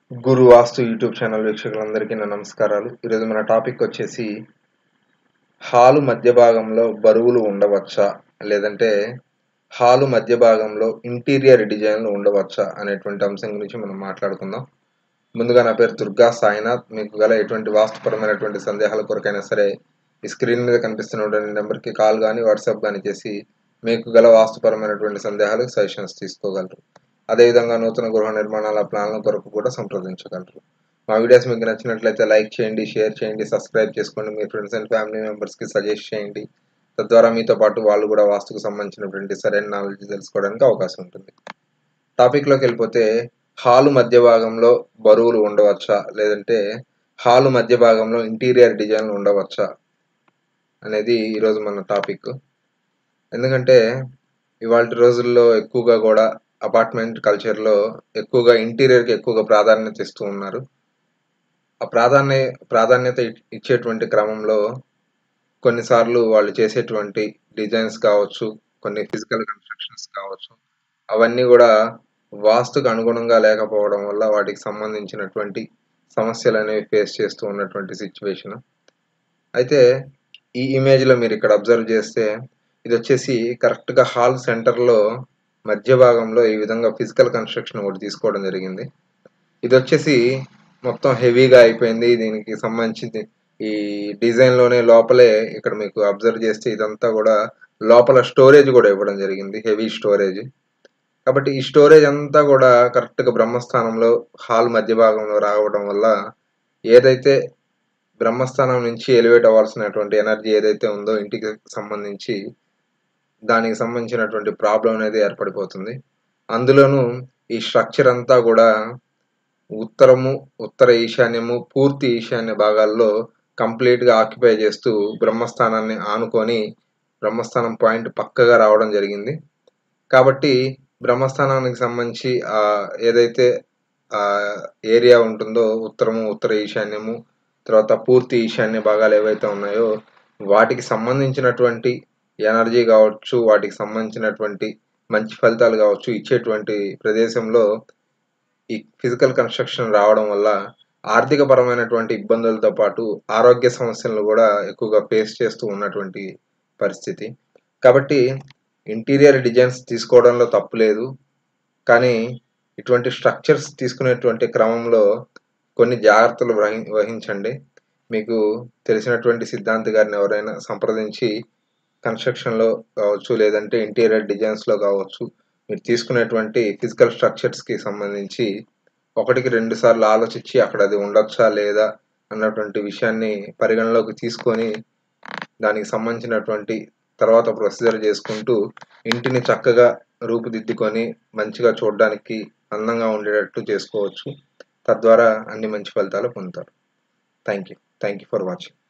గురు వాస్తు YouTube channel వీక్షకులందరికీ నా నమస్కారాలు ఈరోజు మన టాపిక్ వచ్చేసి హాలు మధ్య భాగంలో బరువులు ఉండవచ్చా లేదంటే హాలు మధ్య భాగంలో ఇంటీరియర్ డిజైన్లు ఉండవచ్చా అనేటువంటి అంశం గురించి మనం మాట్లాడుకుందాం ముందుగా నా పేరు దుర్గా సాయినాథ్ మీకు గల ఎటువంటి వాస్తుపరమైనటువంటి సందేహాల కొరకైనా సరే ఈ స్క్రీన్ మీద కనిపిస్తున్నటువంటి నెంబర్కి కాల్ కానీ వాట్సాప్ కానీ చేసి మీకు గల వాస్తుపరమైనటువంటి సందేహాలకు సజెషన్స్ తీసుకోగలరు అదేవిధంగా నూతన గృహ నిర్మాణాల ప్లాన్ల కొరకు కూడా సంప్రదించగలరు మా వీడియోస్ మీకు నచ్చినట్లయితే లైక్ చేయండి షేర్ చేయండి సబ్స్క్రైబ్ చేసుకోండి మీ ఫ్రెండ్స్ అండ్ ఫ్యామిలీ మెంబర్స్కి సజెస్ట్ చేయండి తద్వారా మీతో పాటు వాళ్ళు కూడా వాస్తుకు సంబంధించినటువంటి సరైన నాలెడ్జ్ తెలుసుకోవడానికి అవకాశం ఉంటుంది టాపిక్లోకి వెళ్ళిపోతే హాలు మధ్య భాగంలో బరువులు ఉండవచ్చా లేదంటే హాలు మధ్య భాగంలో ఇంటీరియర్ డిజైన్లు ఉండవచ్చా అనేది ఈరోజు మన టాపిక్ ఎందుకంటే ఇవాళ రోజుల్లో ఎక్కువగా కూడా అపార్ట్మెంట్ కల్చర్లో ఎక్కువగా ఇంటీరియర్కి ఎక్కువగా ప్రాధాన్యత ఇస్తూ ఉన్నారు ఆ ప్రాధాన్య ప్రాధాన్యత ఇచ్చేటువంటి క్రమంలో కొన్నిసార్లు వాళ్ళు చేసేటువంటి డిజైన్స్ కావచ్చు కొన్ని ఫిజికల్ కన్స్ట్రక్షన్స్ కావచ్చు అవన్నీ కూడా వాస్తుకు అనుగుణంగా లేకపోవడం వల్ల వాటికి సంబంధించినటువంటి సమస్యలు అనేవి ఫేస్ చేస్తూ ఉన్నటువంటి సిచ్యువేషన్ అయితే ఈ ఇమేజ్లో మీరు ఇక్కడ అబ్జర్వ్ చేస్తే ఇది వచ్చేసి కరెక్ట్గా హాల్ సెంటర్లో మధ్య భాగంలో ఈ విధంగా ఫిజికల్ కన్స్ట్రక్షన్ ఒకటి తీసుకోవడం జరిగింది ఇది వచ్చేసి మొత్తం హెవీగా అయిపోయింది దీనికి సంబంధించి ఈ డిజైన్లోనే లోపలే ఇక్కడ మీకు అబ్జర్వ్ చేస్తే ఇదంతా కూడా లోపల స్టోరేజ్ కూడా ఇవ్వడం జరిగింది హెవీ స్టోరేజ్ కాబట్టి ఈ స్టోరేజ్ అంతా కూడా కరెక్ట్గా బ్రహ్మస్థానంలో హాల్ మధ్య భాగంలో రావడం వల్ల ఏదైతే బ్రహ్మస్థానం నుంచి ఎలివేట్ అవ్వాల్సినటువంటి ఎనర్జీ ఏదైతే ఉందో ఇంటికి సంబంధించి దానికి సంబంధించినటువంటి ప్రాబ్లం అనేది ఏర్పడిపోతుంది అందులోనూ ఈ స్ట్రక్చర్ అంతా కూడా ఉత్తరము ఉత్తర ఈశాన్యము పూర్తి ఈశాన్య భాగాల్లో కంప్లీట్గా ఆక్యుపై చేస్తూ బ్రహ్మస్థానాన్ని ఆనుకొని బ్రహ్మస్థానం పాయింట్ పక్కగా రావడం జరిగింది కాబట్టి బ్రహ్మస్థానానికి సంబంధించి ఏదైతే ఏరియా ఉంటుందో ఉత్తరము ఉత్తర ఈశాన్యము తర్వాత పూర్తి ఈశాన్య భాగాలు ఏవైతే ఉన్నాయో వాటికి సంబంధించినటువంటి ఎనర్జీ కావచ్చు వాటికి సంబంధించినటువంటి మంచి ఫలితాలు కావచ్చు ఇచ్చేటువంటి ప్రదేశంలో ఈ ఫిజికల్ కన్స్ట్రక్షన్ రావడం వల్ల ఆర్థిక పరమైనటువంటి ఇబ్బందులతో పాటు ఆరోగ్య సమస్యలను కూడా ఎక్కువగా ఫేస్ చేస్తూ ఉన్నటువంటి పరిస్థితి కాబట్టి ఇంటీరియర్ డిజైన్స్ తీసుకోవడంలో తప్పు లేదు కానీ ఇటువంటి స్ట్రక్చర్స్ తీసుకునేటువంటి క్రమంలో కొన్ని జాగ్రత్తలు వహి వహించండి మీకు తెలిసినటువంటి సిద్ధాంతి గారిని ఎవరైనా సంప్రదించి కన్స్ట్రక్షన్లో కావచ్చు లేదంటే ఇంటీరియర్ డిజైన్స్లో కావచ్చు మీరు తీసుకునేటువంటి ఫిజికల్ స్ట్రక్చర్స్కి సంబంధించి ఒకటికి రెండు సార్లు ఆలోచించి అక్కడ అది ఉండొచ్చా లేదా అన్నటువంటి విషయాన్ని పరిగణలోకి తీసుకొని దానికి సంబంధించినటువంటి తర్వాత ప్రొసీజర్ చేసుకుంటూ ఇంటిని చక్కగా రూపుదిద్దుకొని మంచిగా చూడడానికి అందంగా ఉండేటట్టు చేసుకోవచ్చు తద్వారా అన్ని మంచి ఫలితాలు పొందుతారు thank you thank you for watching